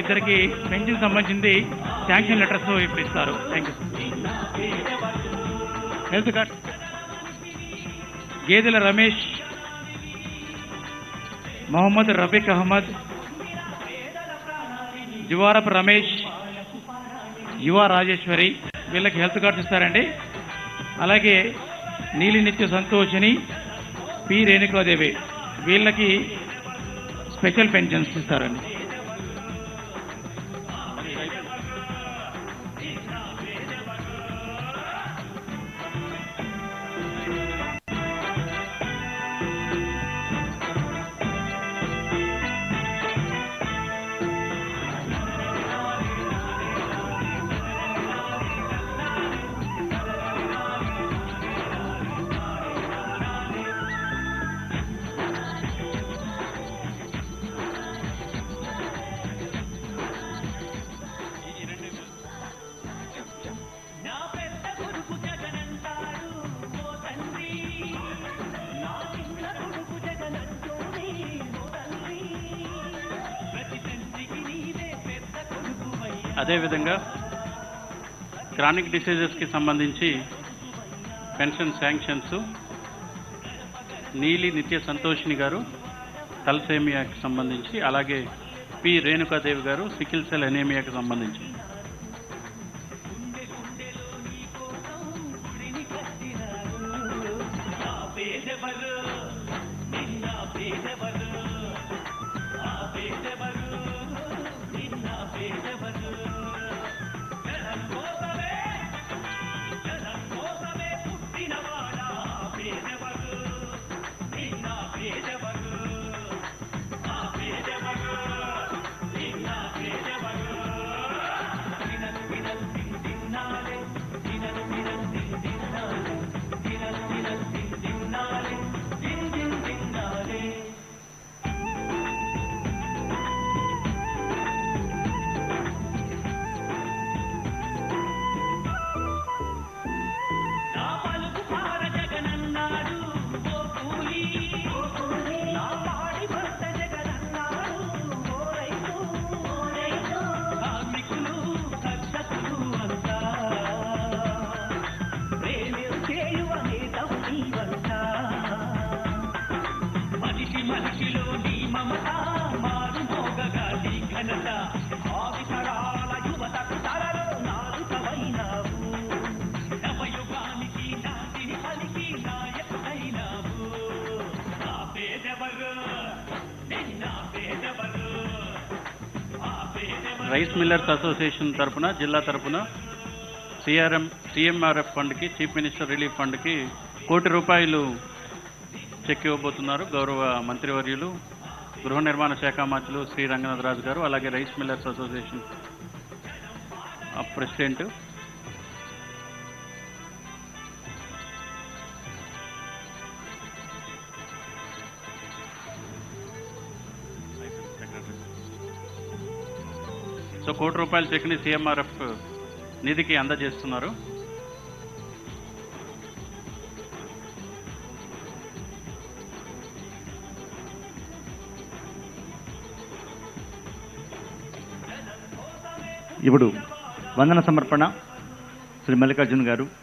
ఇద్దరికి పెన్షన్ సంబంధించింది sanction letters ఇప్పుడు ఇస్తారు థ్యాంక్ యూ హెల్త్ కార్డ్ గేదెల రమేష్ మొహమ్మద్ రఫీక్ అహ్మద్ జివారపు రమేష్ యువ రాజేశ్వరి వీళ్ళకి హెల్త్ కార్డ్స్ ఇస్తారండి అలాగే నీలి నిత్య సంతోషిని పి రేణుకాదేవి వీళ్ళకి స్పెషల్ పెన్షన్స్ ఇస్తారండి అదేవిధంగా క్రానిక్ డిసీజెస్కి సంబంధించి పెన్షన్ శాంక్షన్స్ నీలి నిత్య సంతోషిని గారు తలసేమియాకి సంబంధించి అలాగే పి రేణుకాదేవి గారు సికిల్ సెల్ ఎనేమియాకి సంబంధించి రైస్ మిల్లర్స్ అసోసియేషన్ తరపున జిల్లా తరపున సిఆర్ఎం సిఎంఆర్ఎఫ్ ఫండ్కి చీఫ్ మినిస్టర్ రిలీఫ్ ఫండ్కి కోటి రూపాయలు చెక్ ఇవ్వబోతున్నారు గౌరవ మంత్రివర్యులు గృహ నిర్మాణ శాఖ మంత్రులు శ్రీ రంగనాథరాజు గారు అలాగే రైస్ మిల్లర్స్ అసోసియేషన్ ఆ ప్రెసిడెంట్ సో కోటి రూపాయల చెక్ని సీఎంఆర్ఎఫ్ నిధికి అందజేస్తున్నారు ఇప్పుడు వందన సమర్పణ శ్రీ మల్లికార్జున్ గారు